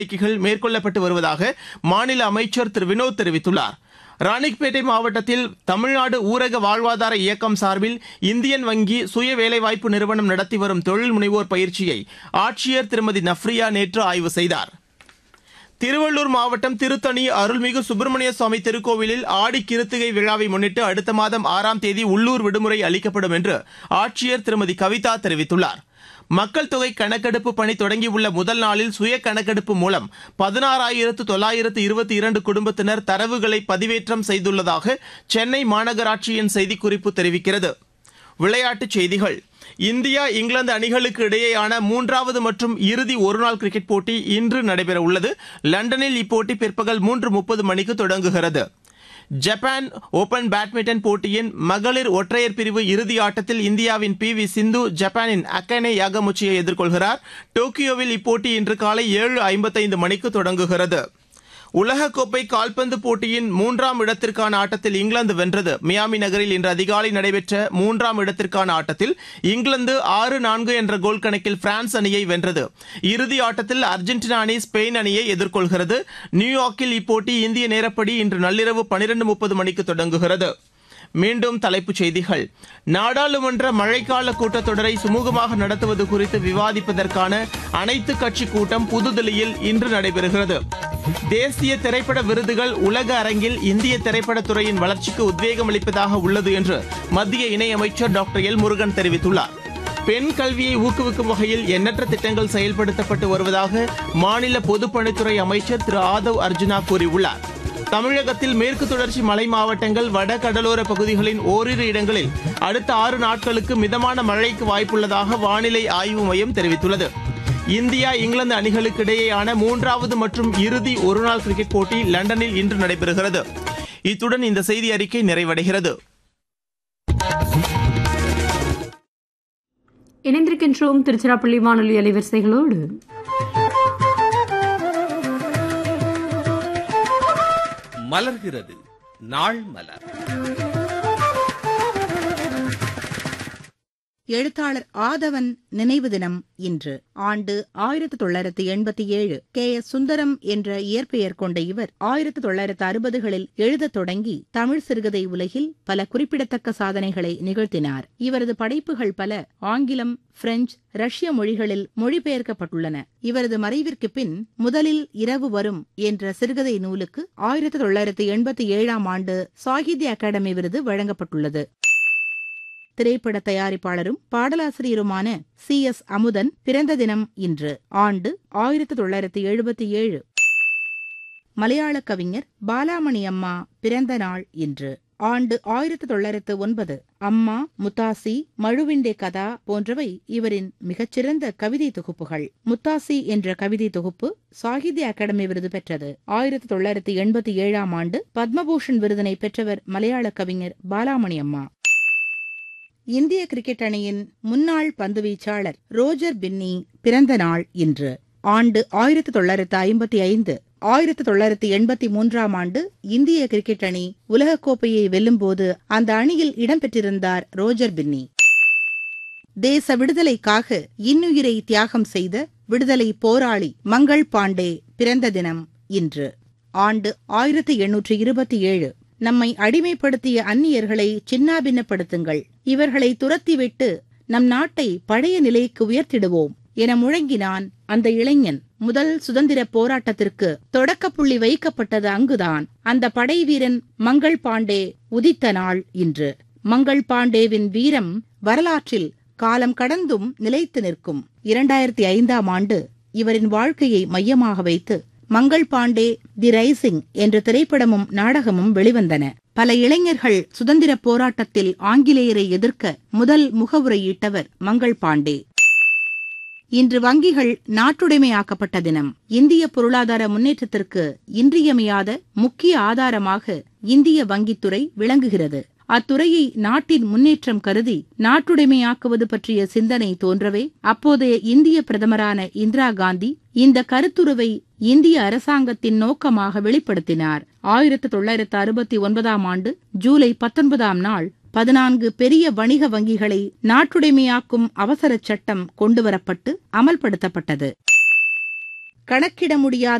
நடவடிக்கைகள் மேற்கொள்ளப்பட்டு வருவதாக மாநில அமைச்சர் திரு வினோத் தெரிவித்துள்ளார் ராணிப்பேட்டை மாவட்டத்தில் தமிழ்நாடு ஊரக வாழ்வாதார இயக்கம் சார்பில் இந்தியன் வங்கி சுய வேலைவாய்ப்பு நிறுவனம் நடத்தி வரும் தொழில் முனைவோர் பயிற்சியை ஆட்சியர் திருமதி நஃப்ரியா நேற்று ஆய்வு செய்தார் திருவள்ளூர் மாவட்டம் திருத்தணி அருள்மிகு சுப்பிரமணிய சுவாமி திருக்கோவிலில் ஆடி கிருத்திகை விழாவை முன்னிட்டு அடுத்த மாதம் ஆறாம் தேதி உள்ளூர் விடுமுறை அளிக்கப்படும் என்று ஆட்சியர் திருமதி கவிதா தெரிவித்துள்ளார் மக்கள் தொகை கணக்கெடுப்பு பணி தொடங்கியுள்ள முதல் நாளில் சுய கணக்கெடுப்பு மூலம் பதினாறாயிரத்து தொள்ளாயிரத்து இருபத்தி இரண்டு குடும்பத்தினர் தரவுகளை பதிவேற்றம் செய்துள்ளதாக சென்னை மாநகராட்சியின் செய்திக்குறிப்பு தெரிவிக்கிறது விளையாட்டுச் செய்திகள் இந்தியா இங்கிலாந்து அணிகளுக்கு இடையேயான மூன்றாவது மற்றும் இறுதி ஒருநாள் கிரிக்கெட் போட்டி இன்று நடைபெற உள்ளது லண்டனில் இப்போட்டி பிற்பகல் மூன்று முப்பது மணிக்கு தொடங்குகிறது ஜப்பான் ஓபன் பேட்மிண்டன் போட்டியின் மகளிர் ஒற்றையர் பிரிவு இறுதி ஆட்டத்தில் இந்தியாவின் பி வி சிந்து ஜப்பானின் அக்கனே யாகமுச்சியை எதிர்கொள்கிறார் டோக்கியோவில் இப்போட்டி இன்று காலை ஏழு ஐம்பத்தைந்து மணிக்கு தொடங்குகிறது உலகக்கோப்பை கால்பந்து போட்டியின் மூன்றாம் இடத்திற்கான ஆட்டத்தில் இங்கிலாந்து வென்றது மியாமி நகரில் இன்று அதிகாலை நடைபெற்ற மூன்றாம் இடத்திற்கான ஆட்டத்தில் இங்கிலாந்து ஆறு நான்கு என்ற கோல் கணக்கில் பிரான்ஸ் அணியை வென்றது இறுதி ஆட்டத்தில் அர்ஜென்டினா அணி ஸ்பெயின் அணியை எதிர்கொள்கிறது நியூயார்க்கில் இப்போட்டி இந்திய நேரப்படி இன்று நள்ளிரவு பனிரெண்டு முப்பது மணிக்கு தொடங்குகிறது மீண்டும் தலைப்புச் செய்திகள் நாடாளுமன்ற மழைக்கால கூட்டத்தொடரை சுமூகமாக நடத்துவது குறித்து விவாதிப்பதற்கான அனைத்து கட்சி கூட்டம் புதுதில்லியில் இன்று நடைபெறுகிறது தேசிய திரைப்பட விருதுகள் உலக அரங்கில் இந்திய திரைப்படத் துறையின் வளர்ச்சிக்கு உத்வேகம் அளிப்பதாக உள்ளது என்று மத்திய இணையமைச்சர் டாக்டர் எல் முருகன் தெரிவித்துள்ளார் பெண் கல்வியை ஊக்குவிக்கும் வகையில் எண்ணற்ற திட்டங்கள் செயல்படுத்தப்பட்டு வருவதாக மாநில பொதுப்பணித்துறை அமைச்சர் திரு ஆதவ் அர்ஜுனா கூறியுள்ளார் தமிழகத்தில் மேற்கு தொடர்ச்சி மலை மாவட்டங்கள் வட கடலோர பகுதிகளின் ஓரிரு இடங்களில் அடுத்த ஆறு நாட்களுக்கு மிதமான மழைக்கு வாய்ப்புள்ளதாக வானிலை ஆய்வு மையம் தெரிவித்துள்ளது இந்தியா இங்கிலாந்து அணிகளுக்கு இடையேயான மூன்றாவது மற்றும் இறுதி ஒருநாள் கிரிக்கெட் போட்டி லண்டனில் இன்று நடைபெறுகிறது இத்துடன் இந்த செய்தி அறிக்கை நிறைவடைகிறது இணைந்திருக்கின்றோம் திருச்சிராப்பள்ளி வானொலி அலைவரிசைகளோடு மலர்கிறது நாள் மலர் எழுத்தாளர் ஆதவன் நினைவு தினம் இன்று ஆண்டு ஆயிரத்து தொள்ளாயிரத்து எண்பத்தி ஏழு கே எஸ் சுந்தரம் என்ற இயற்பெயர் கொண்ட இவர் ஆயிரத்து தொள்ளாயிரத்து அறுபதுகளில் எழுதத் தொடங்கி தமிழ் சிறுகதை உலகில் பல குறிப்பிடத்தக்க சாதனைகளை நிகழ்த்தினார் இவரது படைப்புகள் பல ஆங்கிலம் பிரெஞ்சு ரஷ்ய மொழிகளில் மொழிபெயர்க்கப்பட்டுள்ளன இவரது மறைவிற்கு பின் முதலில் இரவு வரும் என்ற சிறுகதை நூலுக்கு ஆயிரத்து தொள்ளாயிரத்து எண்பத்தி ஏழாம் ஆண்டு சாகித்ய அகாடமி விருது வழங்கப்பட்டுள்ளது திரைப்பட தயாரிப்பாளரும் பாடலாசிரியருமான சி எஸ் அமுதன் பிறந்த தினம் இன்று ஆண்டு ஆயிரத்து தொள்ளாயிரத்து எழுபத்தி ஏழு மலையாள கவிஞர் பாலாமணி அம்மா பிறந்த நாள் இன்று ஆண்டு ஆயிரத்து தொள்ளாயிரத்து ஒன்பது அம்மா முத்தாசி மழுவிண்டே கதா போன்றவை இவரின் மிகச்சிறந்த கவிதை தொகுப்புகள் முத்தாசி என்ற கவிதை தொகுப்பு சாகித்ய அகாடமி விருது பெற்றது ஆயிரத்து தொள்ளாயிரத்து எண்பத்தி ஏழாம் ஆண்டு பத்மபூஷன் விருதினை பெற்றவர் மலையாள கவிஞர் பாலாமணி அம்மா இந்திய கிரிக்கெட் அணியின் முன்னாள் பந்துவீச்சாளர் ரோஜர் பின்னி பிறந்த நாள் இன்று ஆண்டு ஆயிரத்து தொள்ளாயிரத்து ஐம்பத்தி ஐந்து ஆயிரத்து தொள்ளாயிரத்து எண்பத்தி மூன்றாம் ஆண்டு இந்திய கிரிக்கெட் அணி உலகக்கோப்பையை வெல்லும்போது அந்த அணியில் இடம்பெற்றிருந்தார் ரோஜர் பின்னி தேச விடுதலைக்காக இன்னுயிரை தியாகம் செய்த விடுதலை போராளி மங்கள் பாண்டே பிறந்த தினம் இன்று ஆண்டு ஆயிரத்து எண்ணூற்று இருபத்தி ஏழு நம்மை அடிமைப்படுத்திய அந்நியர்களை சின்னாபின்னப்படுத்துங்கள் இவர்களை துரத்திவிட்டு நம் நாட்டை பழைய நிலைக்கு உயர்த்திடுவோம் என முழங்கினான் அந்த இளைஞன் முதல் சுதந்திர போராட்டத்திற்கு தொடக்கப்புள்ளி வைக்கப்பட்டது அங்குதான் அந்த படை வீரன் மங்கள் பாண்டே உதித்த நாள் இன்று மங்கள் பாண்டேவின் வீரம் வரலாற்றில் காலம் கடந்தும் நிலைத்து நிற்கும் இரண்டாயிரத்தி ஐந்தாம் ஆண்டு இவரின் வாழ்க்கையை மையமாக வைத்து மங்கள் பாண்டே தி ரைசிங் என்ற திரைப்படமும் நாடகமும் வெளிவந்தன பல இளைஞர்கள் சுதந்திர போராட்டத்தில் ஆங்கிலேயரை எதிர்க்க முதல் முகவுரையிட்டவர் மங்கள் பாண்டே இன்று வங்கிகள் நாட்டுடைமையாக்கப்பட்ட தினம் இந்திய பொருளாதார முன்னேற்றத்திற்கு இன்றியமையாத முக்கிய ஆதாரமாக இந்திய வங்கித்துறை விளங்குகிறது அத்துறையை நாட்டின் முன்னேற்றம் கருதி நாட்டுடைமையாக்குவது பற்றிய சிந்தனை தோன்றவே அப்போதைய இந்திய பிரதமரான இந்திரா காந்தி இந்த கருத்துருவை இந்திய அரசாங்கத்தின் நோக்கமாக வெளிப்படுத்தினார் ஆயிரத்து தொள்ளாயிரத்து அறுபத்தி ஒன்பதாம் ஆண்டு ஜூலை பத்தொன்பதாம் நாள் பதினான்கு பெரிய வணிக வங்கிகளை நாட்டுடைமையாக்கும் அவசர சட்டம் கொண்டுவரப்பட்டு அமல்படுத்தப்பட்டது கணக்கிட முடியாத